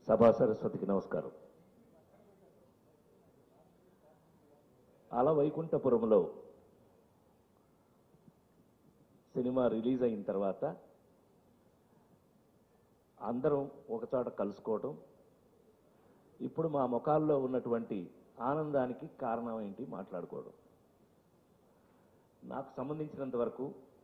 సభా సరస్వతికి నమస్కారం అల వైకుంఠపురంలో సినిమా రిలీజ్ అయిన తర్వాత అందరం ఒకచోట కలుసుకోవడం ఇప్పుడు మా ముఖాల్లో ఉన్నటువంటి ఆనందానికి కారణం ఏంటి మాట్లాడుకోవడం నాకు సంబంధించినంత వరకు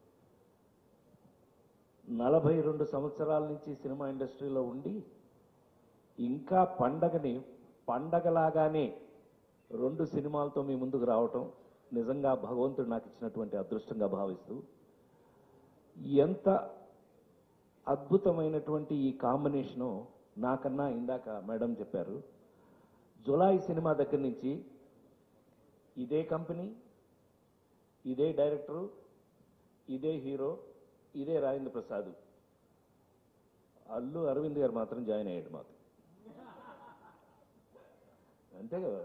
నలభై రెండు సంవత్సరాల నుంచి సినిమా ఇండస్ట్రీలో ఉండి ఇంకా పండగని పండగలాగానే రెండు సినిమాలతో మీ ముందుకు రావటం నిజంగా భగవంతుడు నాకు ఇచ్చినటువంటి అదృష్టంగా భావిస్తూ ఎంత అద్భుతమైనటువంటి ఈ కాంబినేషను నాకన్నా ఇందాక మేడం చెప్పారు జులై సినిమా దగ్గర నుంచి ఇదే కంపెనీ ఇదే డైరెక్టరు ఇదే హీరో ఇదే రాజేంద్ర ప్రసాద్ అల్లు అరవింద్ గారు మాత్రం జాయిన్ అయ్యాడు మాకు అంతే కదా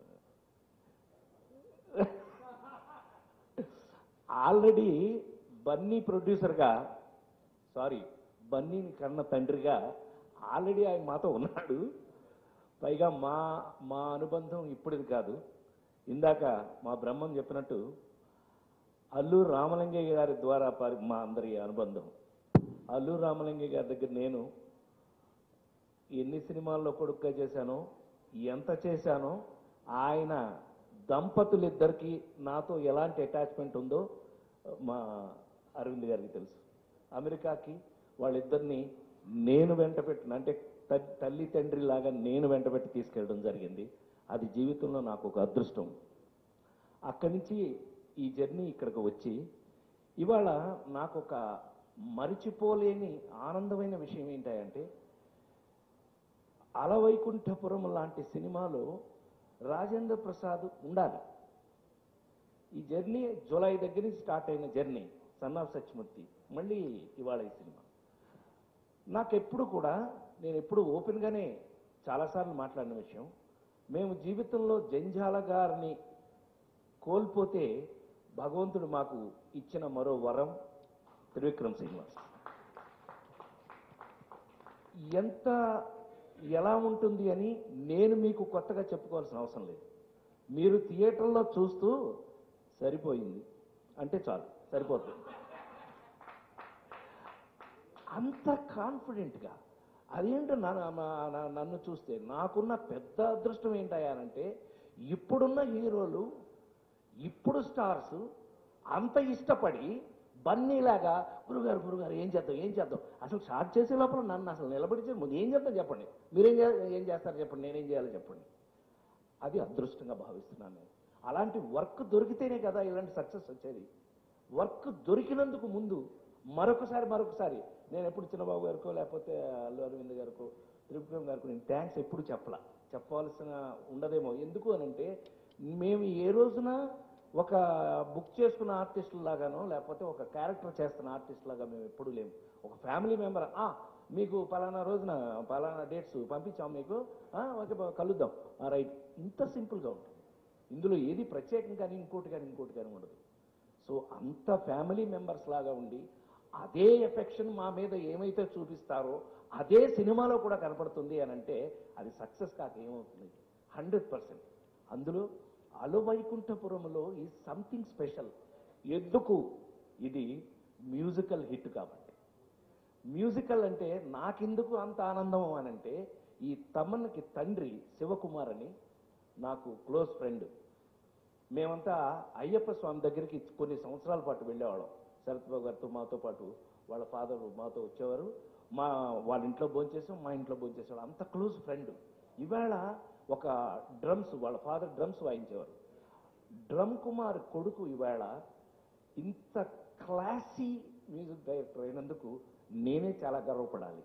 ఆల్రెడీ బన్నీ ప్రొడ్యూసర్గా సారీ బన్నీని కన్న తండ్రిగా ఆల్రెడీ ఆయన మాతో ఉన్నాడు పైగా మా మా అనుబంధం ఇప్పుడుది కాదు ఇందాక మా బ్రహ్మం చెప్పినట్టు అల్లూరు రామలింగయ్య గారి ద్వారా పరి- మా అందరి అనుబంధం అల్లూరు రామలింగయ్య గారి దగ్గర నేను ఎన్ని సినిమాల్లో కొడుకుగా చేశానో ఎంత చేశానో ఆయన దంపతులిద్దరికి నాతో ఎలాంటి అటాచ్మెంట్ ఉందో మా అరవింద్ గారికి తెలుసు అమెరికాకి వాళ్ళిద్దరిని నేను వెంట పెట్టిన అంటే త- తల్లి తండ్రి లాగా నేను వెంట పెట్టి తీసుకెళ్ళడం జరిగింది అది జీవితంలో నాకు ఒక అదృష్టం అక్కడి నుంచి ఈ జర్నీ ఇక్కడికి వచ్చి ఇవాళ నాకు ఒక మరిచిపోలేని ఆనందమైన విషయం ఏంటంటే అలవైకుంఠపురం లాంటి సినిమాలో రాజేంద్ర ప్రసాద్ ఉండాలి ఈ జర్నీ జూలై దగ్గర నుంచి స్టార్ట్ అయిన జర్నీ సన్ ఆఫ్ సత్యమూర్తి మళ్ళీ ఇవాళ ఈ సినిమా నాకెప్పుడు కూడా నేను ఎప్పుడు ఓపెన్గానే చాలాసార్లు మాట్లాడిన విషయం మేము జీవితంలో జంజాల గారిని కోల్పోతే భగవంతుడు మాకు ఇచ్చిన మరో వరం త్రివిక్రమ్ శ్రీనివాస్ ఎంత ఎలా ఉంటుంది అని నేను మీకు కొత్తగా చెప్పుకోవాల్సిన అవసరం లేదు మీరు థియేటర్లో చూస్తూ సరిపోయింది అంటే చాలు సరిపోతుంది అంత కాన్ఫిడెంట్గా అదేంటో నన్ను నా- నా- నన్ను చూస్తే నాకున్న పెద్ద అదృష్టం ఏంటయ్యానంటే ఇప్పుడున్న హీరోలు ఇప్పుడు స్టార్స్ అంత ఇష్టపడి బన్నీలాగా గురుగారు గురుగారు ఏం చేద్దాం ఏం చేద్దాం అసలు స్టార్ట్ చేసే లోపల నన్ను అసలు నిలబడితే ముందు ఏం చేద్దాం చెప్పండి మీరేం చే- ఏం చేస్తారు చెప్పండి నేనేం చేయాలో చెప్పండి అది అదృష్టంగా భావిస్తున్నాను నేను అలాంటి వర్క్ దొరికితేనే కదా ఇలాంటి సక్సెస్ వచ్చేది వర్క్ దొరికినందుకు ముందు మరొకసారి మరొకసారి నేను ఎప్పుడు చిన్నబాబు గారికో లేకపోతే అల్లు అరవింద్ గారికో త్రిపురం గారికో నేను థ్యాంక్స్ ఎప్పుడు చెప్పలా చెప్పవలసిన ఉండదేమో ఎందుకు అనంటే మేము ఏ రోజున ఒక బుక్ చేసుకున్న ఆర్టిస్టుల లాగానో లేకపోతే ఒక క్యారెక్టర్ చేస్తున్న ఆర్టిస్ట్ లాగా మేము ఎప్పుడు లేము ఒక ఫ్యామిలీ మెంబర్ ఆ మీకు పలానా రోజున పలానా డేట్స్ పంపించాం మీకు ఆ, ఓకే బా- కలుద్దాం రైట్ ఇంత సింపుల్గా ఉంటుంది ఇందులో ఏది ప్రత్యేకం కానీ ఇంకోటి కానీ ఇంకోటి కానీ ఉండదు సో అంత ఫ్యామిలీ మెంబర్స్ లాగా ఉండి అదే ఎఫెక్షన్ మా మీద ఏమైతే చూపిస్తారో అదే సినిమాలో కూడా కనపడుతుంది అని అంటే అది సక్సెస్ కాక ఏమవుతుంది హండ్రెడ్ పర్సెంట్ అందులో అలువైకుంఠపురంలో ఈ సంథింగ్ స్పెషల్ ఎందుకు ఇది మ్యూజికల్ హిట్ కాబట్టి మ్యూజికల్ అంటే నాకెందుకు అంత ఆనందం అని అంటే ఈ తమన్కి తండ్రి శివకుమార్ అని నాకు క్లోజ్ ఫ్రెండ్ మేమంతా అయ్యప్ప స్వామి దగ్గరికి కొన్ని సంవత్సరాల పాటు వెళ్ళేవాళ్ళం శరత్ బాబు గారితో మాతో పాటు వాళ్ళ ఫాదర్ మాతో వచ్చేవారు మా వాళ్ళ ఇంట్లో భోంచేసాం మా ఇంట్లో భోంచేసేవాడు అంత క్లోజ్ ఫ్రెండ్ ఇవాళ ఒక డ్రమ్స్ వాళ్ళ ఫాదర్ డ్రమ్స్ వాయించేవారు డ్రమ్ కుమార్ కొడుకు ఇవాళ ఇంత క్లాసీ మ్యూజిక్ డైరెక్టర్ అయినందుకు నేనే చాలా గర్వపడాలి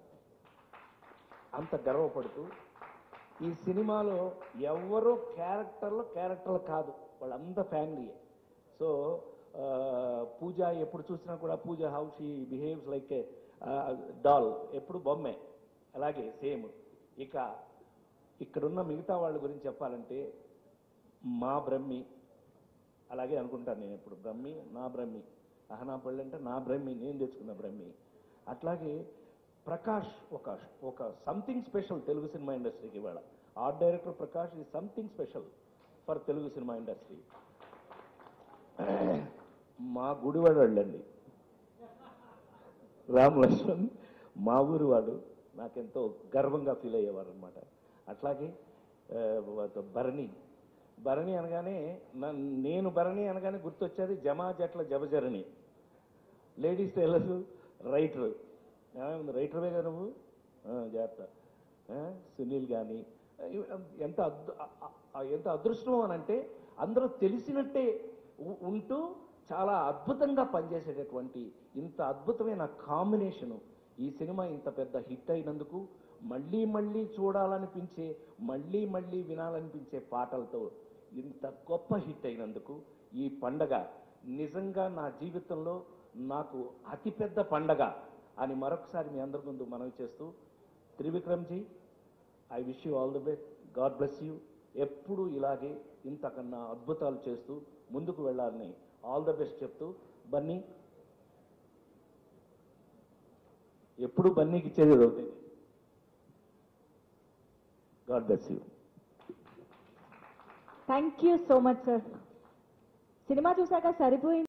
అంత గర్వపడుతూ ఈ సినిమాలో ఎవరో క్యారెక్టర్లు క్యారెక్టర్లు కాదు వాళ్ళంతా ఫ్యామిలీయే సో ఆ, పూజ ఎప్పుడు చూసినా కూడా Pooja how she behaves like a doll ఎప్పుడు బొమ్మే అలాగే సేమ్ ఇక ఇక్కడున్న మిగతా వాళ్ళ గురించి చెప్పాలంటే మా బ్రహ్మి అలాగే అనుకుంటాను నేను ఇప్పుడు బ్రహ్మి నా బ్రహ్మి అహనా పళ్ళు అంటే నా బ్రహ్మి నేను తెచ్చుకున్న బ్రహ్మి అట్లాగే ప్రకాష్ ఒక ఒక సంథింగ్ స్పెషల్ తెలుగు సినిమా ఇండస్ట్రీకి ఇవాళ ఆర్ట్ డైరెక్టర్ ప్రకాష్ ఈ something special for Telugu cinema industry మా గుడివాడు వాళ్ళండి రామ్ లక్ష్మణ్ మా ఊరి వాడు నాకెంతో గర్వంగా ఫీల్ అయ్యేవారు అనమాట అట్లాగే ఆ, భరణి భరణి అనగానే నా- నేను భరణి అనగానే గుర్తొచ్చేది జమా జట్ల జబజరణి లేడీస్ టైలర్స్ రైటర్ ఏమైంది రైటర్వే కదా నువ్వు ఆ, జాగ్రత్త ఆ, సునీల్ కానీ ఎంత అద్- ఆ- ఆ- ఎంత అదృష్టం అని అంటే అందరూ తెలిసినట్టే ఉ- ఉంటూ చాలా అద్భుతంగా పనిచేసేటటువంటి ఇంత అద్భుతమైన కాంబినేషను ఈ సినిమా ఇంత పెద్ద హిట్ అయినందుకు మళ్ళీ మళ్ళీ చూడాలనిపించే మళ్ళీ మళ్ళీ వినాలనిపించే పాటలతో ఇంత గొప్ప హిట్ అయినందుకు ఈ పండగ నిజంగా నా జీవితంలో నాకు అతిపెద్ద పండగ అని మరొకసారి మీ అందరి ముందు మనవి చేస్తూ Trivikramji I wish you all the best God bless you ఎప్పుడు ఇలాగే ఇంతకన్నా అద్భుతాలు చేస్తూ ముందుకు వెళ్ళాలని ఆల్ ద బెస్ట్ చెప్తూ బన్నీ ఎప్పుడు బన్నీకి ఇచ్చేది ఇది అవుతుంది God bless you thank you so much sir cinema చూసాక సరిపోయింది